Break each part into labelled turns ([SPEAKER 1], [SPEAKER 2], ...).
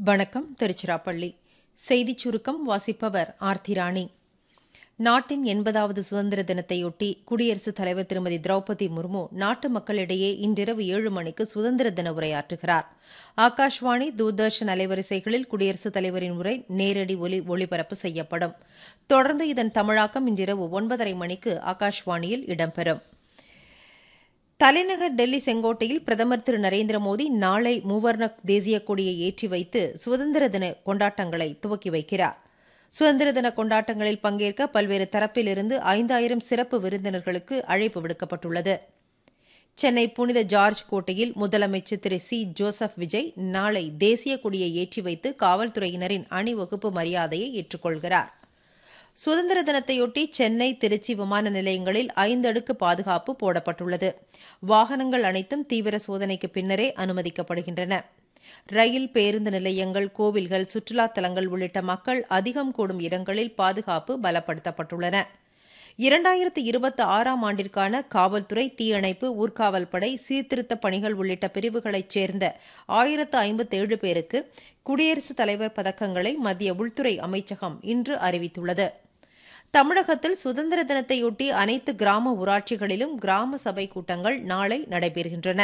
[SPEAKER 1] வணக்கம் திருச்சிராப்பள்ளி செய்திச் சுருக்கம் வாசிப்பவர் ஆர்த்திராணி நாட்டின் எண்பதாவது சுதந்திர தினத்தையொட்டி குடியரசுத் தலைவர் திருமதி திரௌபதி முர்மு நாட்டு மக்களிடையே இன்றிரவு ஏழு மணிக்கு சுதந்திர தின உரையாற்றுகிறார் ஆகாஷ்வாணி தூர்தர்ஷன் அலைவரிசைகளில் குடியரசுத் தலைவரின் உரை நேரடி ஒலி ஒளிபரப்பு செய்யப்படும் தொடர்ந்து இதன் தமிழாக்கம் இன்றிரவு ஒன்பதரை மணிக்கு ஆகாஷ்வாணியில் இடம்பெறும் தலைநகர் டெல்லி செங்கோட்டையில் பிரதமர் திரு நரேந்திர மோடி நாளை மூவர்ண தேசிய கொடியை ஏற்றி வைத்து சுதந்திர தின கொண்டாட்டங்களை துவக்கி வைக்கிறார் சுதந்திர தின கொண்டாட்டங்களில் பங்கேற்க பல்வேறு தரப்பிலிருந்து ஐந்தாயிரம் சிறப்பு விருந்தினர்களுக்கு அழைப்பு விடுக்கப்பட்டுள்ளது சென்னை புனித ஜார்ஜ் கோட்டையில் முதலமைச்சர் திரு சி ஜோசப் விஜய் நாளை தேசிய கொடியை ஏற்றி வைத்து காவல்துறையினரின் அணிவகுப்பு மரியாதையை ஏற்றுக்கொள்கிறார் சுதந்திர தினத்தையொட்டி சென்னை திருச்சி விமான நிலையங்களில் ஐந்து அடுக்கு பாதுகாப்பு போடப்பட்டுள்ளது வாகனங்கள் அனைத்தும் தீவிர சோதனைக்கு பின்னரே அனுமதிக்கப்படுகின்றன ரயில் பேருந்து நிலையங்கள் கோவில்கள் சுற்றுலா தலங்கள் உள்ளிட்ட மக்கள் அதிகம் கூடும் இடங்களில் பாதுகாப்பு பலப்படுத்தப்பட்டுள்ளன இரண்டாயிரத்து இருபத்தி ஆறாம் ஆண்டிற்கான காவல்துறை தீயணைப்பு ஊர்காவல் படை சீர்திருத்த பணிகள் உள்ளிட்ட பிரிவுகளைச் சேர்ந்த ஆயிரத்து ஐம்பத்தேழு பேருக்கு குடியரசுத் தலைவர் பதக்கங்களை மத்திய உள்துறை அமைச்சகம் இன்று அறிவித்துள்ளது தமிழகத்தில் சுதந்திர தினத்தையொட்டி அனைத்து கிராம ஊராட்சிகளிலும் கிராம சபை கூட்டங்கள் நாளை நடைபெறுகின்றன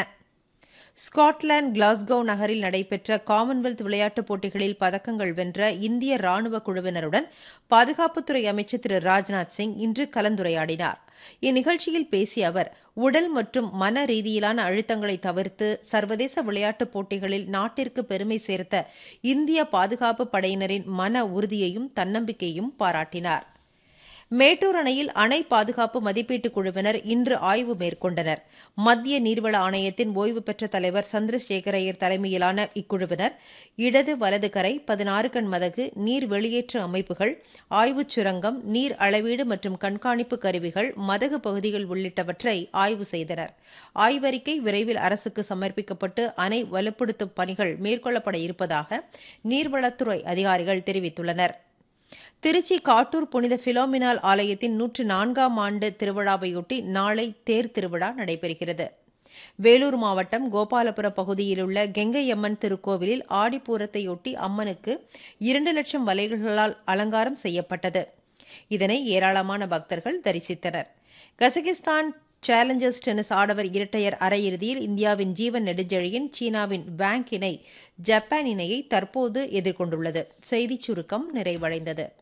[SPEAKER 1] ஸ்காட்லாந்து கிளாஸ்கோ நகரில் நடைபெற்ற காமன்வெல்த் விளையாட்டுப் போட்டிகளில் பதக்கங்கள் வென்ற இந்திய ராணுவ குழுவினருடன் பாதுகாப்புத்துறை அமைச்சர் திரு ராஜ்நாத் சிங் இன்று கலந்துரையாடினார் இந்நிகழ்ச்சியில் பேசிய அவர் உடல் மற்றும் மன ரீதியிலான அழுத்தங்களை தவிர்த்து சர்வதேச விளையாட்டுப் போட்டிகளில் நாட்டிற்கு பெருமை சேர்த்த இந்திய பாதுகாப்பு படையினரின் மன உறுதியையும் தன்னம்பிக்கையும் பாராட்டினார் மேட்டூர் அணையில் அணை பாதுகாப்பு மதிப்பீட்டுக் குழுவினர் இன்று ஆய்வு மேற்கொண்டனர் மத்திய நீர்வள ஆணையத்தின் ஓய்வு பெற்ற தலைவர் சந்திரசேகரையர் தலைமையிலான இக்குழுவினர் இடது வலது கரை பதினாறு கண் மதகு நீர் வெளியேற்ற அமைப்புகள் ஆய்வுச் சுரங்கம் நீர் அளவீடு மற்றும் கண்காணிப்பு கருவிகள் மதகு பகுதிகள் உள்ளிட்டவற்றை ஆய்வு செய்தனர் ஆய்வறிக்கை விரைவில் அரசுக்கு சமர்ப்பிக்கப்பட்டு அணை வலுப்படுத்தும் பணிகள் மேற்கொள்ளப்பட இருப்பதாக நீர்வளத்துறை அதிகாரிகள் தெரிவித்துள்ளனா் திருச்சி காட்டூர் புனித பிலோமினால் ஆலயத்தின் நூற்று நான்காம் ஆண்டு திருவிழாவையொட்டி நாளை தேர் திருவிழா நடைபெறுகிறது வேலூர் மாவட்டம் கோபாலபுரம் பகுதியிலுள்ள கெங்கையம்மன் திருக்கோவிலில் ஆடிப்பூரத்தையொட்டி அம்மனுக்கு இரண்டு லட்சம் வலைகளால் அலங்காரம் செய்யப்பட்டது இதனை ஏராளமான பக்தர்கள் தரிசித்தனர் கசகிஸ்தான் சேலஞ்சர்ஸ் டென்னிஸ் ஆடவர் இரட்டையர் அரையிறுதியில் இந்தியாவின் ஜீவன் நெடுஞ்செழியன் சீனாவின் வாங் இணை ஜப்பான் இணையை தற்போது எதிர்கொண்டுள்ளது செய்திச் சுருக்கம் நிறைவடைந்தது